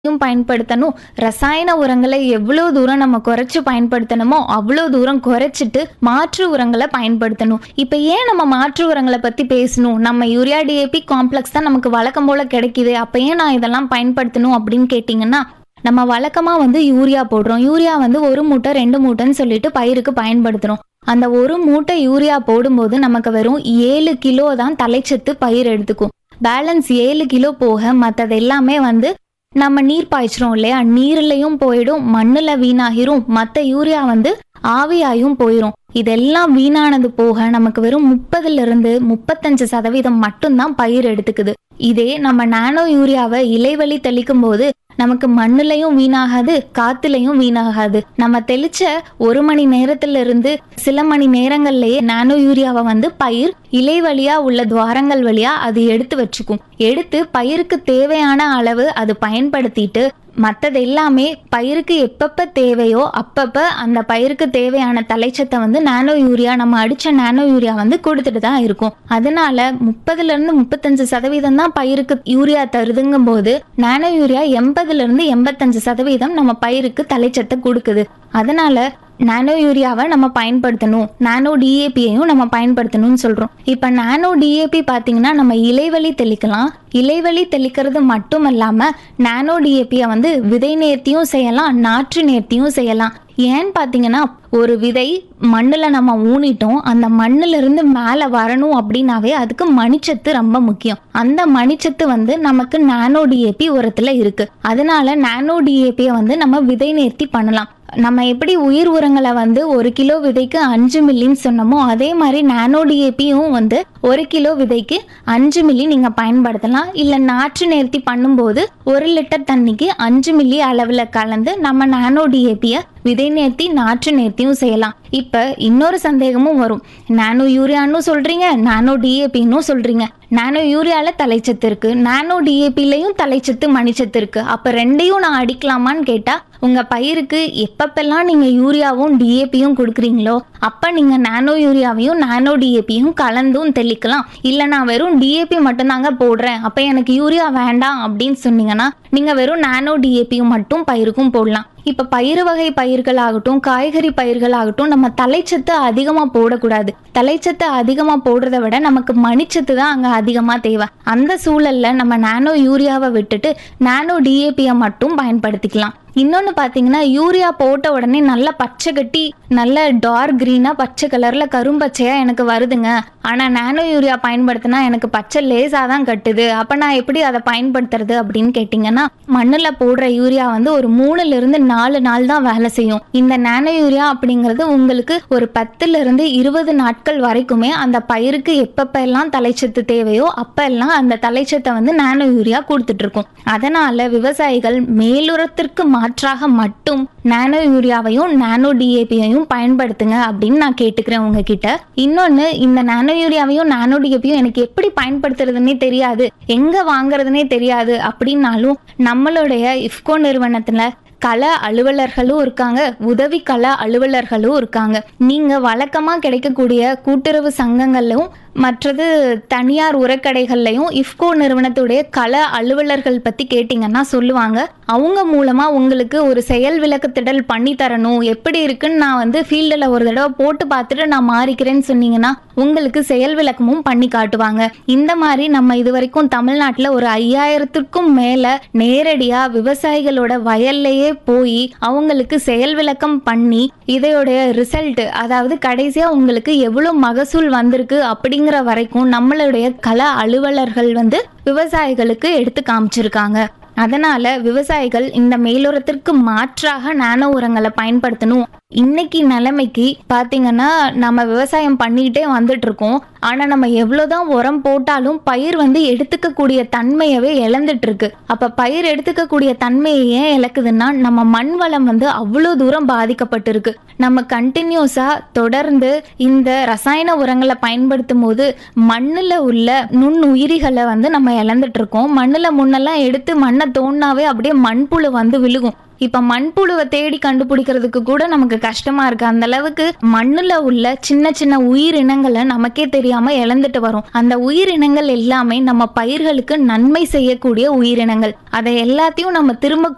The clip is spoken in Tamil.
யும் பயன்படுத்தணும் ரசாயன உரங்களை எவ்வளோ தூரம் நம்ம குறைச்சு பயன்படுத்தணுமோ அவ்வளோ தூரம் குறைச்சிட்டு மாற்று உரங்களை பயன்படுத்தணும் இப்போ ஏன் நம்ம மாற்று உரங்களை பற்றி பேசணும் நம்ம யூரியா டிஏபி காம்ப்ளெக்ஸ் தான் நமக்கு வழக்கம் போல கிடைக்குது அப்போ ஏன் நான் இதெல்லாம் பயன்படுத்தணும் அப்படின்னு கேட்டிங்கன்னா நம்ம வழக்கமாக வந்து யூரியா போடுறோம் யூரியா வந்து ஒரு மூட்டை ரெண்டு மூட்டைன்னு சொல்லிட்டு பயிருக்கு பயன்படுத்துகிறோம் அந்த ஒரு மூட்டை யூரியா போடும்போது நமக்கு வெறும் ஏழு கிலோ தான் தலைச்சத்து பயிர் எடுத்துக்கும் பேலன்ஸ் ஏழு கிலோ போக மற்றது எல்லாமே வந்து நம்ம நீர் பாய்ச்சிரும் இல்லையா நீர்லையும் போயிடும் மண்ணுல வீணாகிரும் மற்ற யூரியா வந்து ஆவியாயும் போயிடும் இதெல்லாம் வீணானது போக நமக்கு வெறும் முப்பதுல இருந்து முப்பத்தஞ்சு சதவீதம் மட்டும்தான் பயிர் எடுத்துக்குது இதே நம்ம நானோ யூரியாவை இலைவழி தெளிக்கும் போது நமக்கு மண்ணுலையும் வீணாகாது காத்துலையும் வீணாகாது நம்ம தெளிச்ச ஒரு மணி நேரத்துல இருந்து சில மணி நேரங்கள்லயே நானோ யூரியாவை வந்து பயிர் இலை வழியா உள்ள துவாரங்கள் வழியா அது எடுத்து வச்சுக்கும் எடுத்து பயிருக்கு தேவையான அளவு அது பயன்படுத்திட்டு மற்றது எல்லாமே பயிருக்கு எப்பப்ப தேவையோ அப்பப்ப அந்த பயிருக்கு தேவையான தலைச்சத்தை வந்து நானோ யூரியா நம்ம அடிச்ச நானோ யூரியா வந்து கொடுத்துட்டு தான் இருக்கும் அதனால முப்பதுல இருந்து முப்பத்தஞ்சு சதவீதம் தான் பயிருக்கு யூரியா தருதுங்கும் போது நானோ யூரியா எண்பதுல இருந்து எண்பத்தஞ்சு சதவீதம் நம்ம பயிருக்கு தலைச்சத்தை கொடுக்குது அதனால நானோ யூரியாவை நம்ம பயன்படுத்தணும் நானோ டிஏபியையும் நம்ம பயன்படுத்தணும்னு சொல்கிறோம் இப்போ நானோ டிஏபி பார்த்தீங்கன்னா நம்ம இலைவழி தெளிக்கலாம் இலைவழி தெளிக்கிறது மட்டும் இல்லாமல் நானோ டிஏபியை வந்து விதை நேர்த்தியும் செய்யலாம் நாற்று நேர்த்தியும் செய்யலாம் ஏன்னு பார்த்தீங்கன்னா ஒரு விதை மண்ணில் நம்ம ஊனிட்டோம் அந்த மண்ணுல இருந்து மேலே வரணும் அப்படின்னாவே அதுக்கு மணிச்சத்து ரொம்ப முக்கியம் அந்த மணிச்சத்து வந்து நமக்கு நானோ டிஏபி உரத்தில் இருக்கு அதனால நானோ டிஏபியை வந்து நம்ம விதை நேர்த்தி பண்ணலாம் நம்ம எப்படி உயிர் உரங்களை வந்து ஒரு கிலோ விதைக்கு அஞ்சு மில்லின்னு சொன்னோமோ அதே மாதிரி நானோ டிஏபியும் வந்து ஒரு கிலோ விதைக்கு அஞ்சு மில்லி நீங்கள் பயன்படுத்தலாம் இல்லை நாற்று நேர்த்தி பண்ணும்போது ஒரு லிட்டர் தண்ணிக்கு அஞ்சு மில்லி அளவில் கலந்து நம்ம நானோ டிஏபியை விதை நேர்த்தி நாற்று நேர்த்தியும் செய்யலாம் இப்போ இன்னொரு சந்தேகமும் வரும் நானோ யூரியான்னு சொல்கிறீங்க நானோ டிஏபின்னு சொல்கிறீங்க நானோ யூரியாவில் தலைச்சத்து இருக்குது நானோ டிஏபிலையும் தலைச்சத்து மணிச்சத்து இருக்குது அப்போ ரெண்டையும் நான் அடிக்கலாமான்னு கேட்டால் உங்கள் பயிருக்கு எப்பப்பெல்லாம் நீங்கள் யூரியாவும் டிஏபியும் கொடுக்குறீங்களோ அப்போ நீங்கள் நானோ யூரியாவையும் நானோ டிஏபியும் கலந்தும் தெளிக்கலாம் இல்லை நான் வெறும் டிஏபி மட்டும்தாங்க போடுறேன் அப்போ எனக்கு யூரியா வேண்டாம் அப்படின்னு சொன்னீங்கன்னா நீங்கள் வெறும் நானோ டிஏபியும் மட்டும் பயிருக்கும் போடலாம் இப்போ பயிறு வகை பயிர்களாகட்டும் காய்கறி பயிர்களாகட்டும் நம்ம தலைச்சத்து அதிகமாக போடக்கூடாது தலைச்சத்து அதிகமாக போடுறத விட நமக்கு மணிச்சத்து தான் அங்கே அதிகமாக தேவை அந்த சூழலில் நம்ம நானோ யூரியாவை விட்டுட்டு நானோ டிஏபியை மட்டும் பயன்படுத்திக்கலாம் இன்னொன்று பார்த்தீங்கன்னா யூரியா போட்ட உடனே நல்ல பச்சை கட்டி நல்ல டார்க் க்ரீனாக பச்சை கலரில் கரும்பச்சையாக எனக்கு வருதுங்க ஆனால் நானோ யூரியா பயன்படுத்தினா எனக்கு பச்சை லேசாக தான் கட்டுது அப்போ நான் எப்படி அதை பயன்படுத்துறது அப்படின்னு கேட்டிங்கன்னா மண்ணில் போடுற யூரியா வந்து ஒரு மூணுலேருந்து நாலு நாள் தான் வேலை செய்யும் இந்த நானோ யூரியா அப்படிங்கிறது உங்களுக்கு ஒரு பத்துலேருந்து இருபது நாட்கள் வரைக்குமே அந்த பயிருக்கு எப்பப்பெல்லாம் தலைச்சத்து தேவையோ அப்பெல்லாம் அந்த தலைச்சத்தை வந்து நானோ யூரியா கொடுத்துட்டு இருக்கும் அதனால விவசாயிகள் மேலுரத்திற்கு மாற்றாக மட்டும் நானோ யூரியாவையும் நானோ டிஏபியையும் பயன்படுத்துங்க அப்படின்னு நான் கேட்டுக்கிறேன் உங்ககிட்ட இன்னொன்று இந்த நானோ யூரியாவையும் நானோ டிஏபியும் எனக்கு எப்படி பயன்படுத்துறதுன்னே தெரியாது எங்க வாங்குறதுனே தெரியாது அப்படின்னாலும் நம்மளுடைய இஃப்கோ நிறுவனத்துல கள அலுவலர்களும் இருக்காங்க உதவி கள அலுவலர்களும் இருக்காங்க நீங்க வழக்கமா கிடைக்கக்கூடிய கூட்டுறவு சங்கங்கள்லும் மற்றது தனியார் உரக்கடைகள்லையும் இஃப்கோ நிறுவனத்துடைய கள அலுவலர்கள் பற்றி கேட்டிங்கன்னா சொல்லுவாங்க அவங்க மூலமாக உங்களுக்கு ஒரு செயல் விளக்கத்திடல் பண்ணி தரணும் எப்படி இருக்குன்னு நான் வந்து ஃபீல்டில் ஒரு தடவை போட்டு பார்த்துட்டு நான் மாறிக்கிறேன்னு சொன்னீங்கன்னா உங்களுக்கு செயல் விளக்கமும் பண்ணி காட்டுவாங்க இந்த மாதிரி நம்ம இது வரைக்கும் தமிழ்நாட்டில் ஒரு ஐயாயிரத்துக்கும் மேலே நேரடியாக விவசாயிகளோட வயல்லையே போய் அவங்களுக்கு செயல் விளக்கம் பண்ணி இதையோடைய ரிசல்ட் அதாவது கடைசியாக உங்களுக்கு எவ்வளோ மகசூல் வந்திருக்கு அப்படி அப்படிங்கிற வரைக்கும் நம்மளுடைய கல அலுவலர்கள் வந்து விவசாயிகளுக்கு எடுத்து காமிச்சிருக்காங்க அதனால விவசாயிகள் இந்த மேலுரத்திற்கு மாற்றாக நானோ உரங்களை பயன்படுத்தணும் இன்னைக்கு நிலைமைக்கு பார்த்தீங்கன்னா நம்ம விவசாயம் பண்ணிக்கிட்டே வந்துட்டு இருக்கோம் ஆனால் நம்ம எவ்வளோதான் உரம் போட்டாலும் பயிர் வந்து எடுத்துக்கக்கூடிய தன்மையவே இழந்துட்டு இருக்கு அப்போ பயிர் எடுத்துக்கக்கூடிய தன்மையை ஏன் இழக்குதுன்னா நம்ம மண் வளம் வந்து அவ்வளோ தூரம் பாதிக்கப்பட்டிருக்கு நம்ம கண்டினியூஸாக தொடர்ந்து இந்த ரசாயன உரங்களை பயன்படுத்தும் போது மண்ணில் உள்ள நுண்ணுயிரிகளை வந்து நம்ம இழந்துட்டு இருக்கோம் மண்ணில் முன்னெல்லாம் எடுத்து மண்ணை தோண்டினாவே அப்படியே மண்புழு வந்து விழுகும் இப்ப மண்புழுவை தேடி கண்டுபிடிக்கிறதுக்கு கூட நமக்கு கஷ்டமா இருக்கு அந்த அளவுக்கு மண்ணுல உள்ள சின்ன சின்ன உயிரினங்களை நமக்கே தெரியாம இழந்துட்டு வரும் அந்த உயிரினங்கள் எல்லாமே நம்ம பயிர்களுக்கு நன்மை செய்யக்கூடிய உயிரினங்கள் அதை எல்லாத்தையும் நம்ம திரும்ப